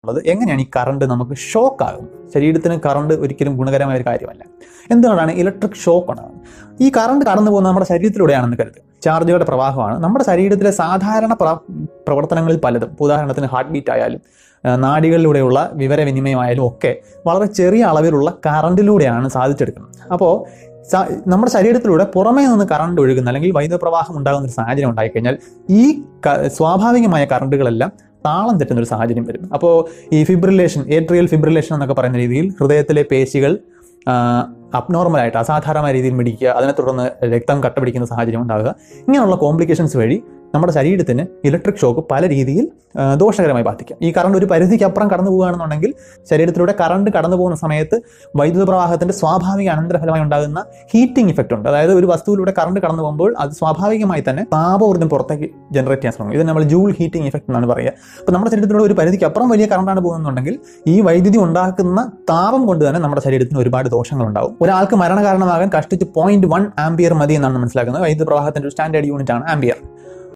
ഉള്ളത് എങ്ങനെയാണ് ഈ കറണ്ട് നമുക്ക് ഷോക്ക് ആകും ശരീരത്തിന് കറണ്ട് ഒരിക്കലും ഗുണകരമായ ഒരു കാര്യമല്ല എന്തുകൊണ്ടാണ് ഇലക്ട്രിക് ഷോക്ക് ഉണ്ടാകുന്നത് ഈ കറണ്ട് കടന്നു പോകുന്നത് നമ്മുടെ ശരീരത്തിലൂടെയാണെന്ന് കരുത് ചാർജുകളുടെ പ്രവാഹമാണ് നമ്മുടെ ശരീരത്തിലെ സാധാരണ പ്ര പ്രവർത്തനങ്ങളിൽ പലതും ഇപ്പൊ ഉദാഹരണത്തിന് ഹാർട്ട് ബീറ്റ് ആയാലും ആ, നാഡികളിലൂടെയുള്ള വിവരവിനിമയമായാലും ഒക്കെ വളരെ ചെറിയ അളവിലുള്ള കറണ്ടിലൂടെയാണ് സാധിച്ചെടുക്കുന്നത് അപ്പോൾ സ- നമ്മുടെ ശരീരത്തിലൂടെ പുറമേ നിന്ന് കറണ്ട് ഒഴുകുന്ന അല്ലെങ്കിൽ വൈദ്യുത പ്രവാഹം ഉണ്ടാകുന്ന ഒരു സാഹചര്യം ഉണ്ടായിക്കഴിഞ്ഞാൽ ഈ ക- സ്വാഭാവികമായ കറണ്ടുകളെല്ലാം താളം തെറ്റുന്ന ഒരു സാഹചര്യം വരും അപ്പോൾ ഈ ഫിബ്രിലേഷൻ ഏട്രിയൽ ഫിബ്രിലേഷൻ എന്നൊക്കെ പറയുന്ന രീതിയിൽ ഹൃദയത്തിലെ പേശികൾ അബ്നോർമലായിട്ട് അസാധാരണമായ രീതിയിൽ മിടിക്കുക അതിനെ തുടർന്ന് രക്തം കട്ട പിടിക്കുന്ന സാഹചര്യം ഉണ്ടാകുക ഇങ്ങനെയുള്ള കോംപ്ലിക്കേഷൻസ് വഴി നമ്മുടെ ശരീരത്തിന് ഇലക്ട്രിക് ഷോക്ക് പല രീതിയിൽ ആ, ദോഷകരമായി ബാധിക്കും ഈ കറണ്ട് ഒരു പരിധിക്ക് അപ്പുറം കടന്നു പോകുകയാണെന്നുണ്ടെങ്കിൽ ശരീരത്തിലൂടെ കറണ്ട് കടന്നു പോകുന്ന സമയത്ത് വൈദ്യുത പ്രവാഹത്തിന്റെ സ്വാഭാവിക അനന്തരഫലമായി ഉണ്ടാകുന്ന ഹീറ്റിംഗ് ഇഫക്റ്റ് ഉണ്ട് അതായത് ഒരു വസ്തുവിലൂടെ കറണ്ട് കടന്നു പോകുമ്പോൾ അത് സ്വാഭാവികമായി തന്നെ താപഊർജ്ജം പുറത്തേക്ക് ജനറേറ്റ് ചെയ്യാൻ ശ്രമിക്കും ഇത് നമ്മൾ ജൂൾ ഹീറ്റിംഗ് ഇഫക്റ്റ് എന്നാണ് പറയുക അപ്പോൾ നമ്മുടെ ശരീരത്തിലൂടെ ഒരു പരിധിക്ക് അപ്പുറം വലിയ കറണ്ടാണ് പോകുന്നുണ്ടെങ്കിൽ ഈ വൈദ്യുതി ഉണ്ടാക്കുന്ന താപം കൊണ്ട് തന്നെ നമ്മുടെ ശരീരത്തിന് ഒരുപാട് ദോഷങ്ങൾ ഉണ്ടാവും ഒരാൾക്ക് മരണകാരണമാകാൻ കഷ്ടിച്ച് പോയിന്റ് വൺ ആംബിയർ മതി എന്നാണ് മനസ്സിലാക്കുന്നത് വൈദ്യുത പ്രവാഹത്തിന്റെ ഒരു സ്റ്റാൻഡേർഡ് യൂണിറ്റ് ആണ് ആംബിയർ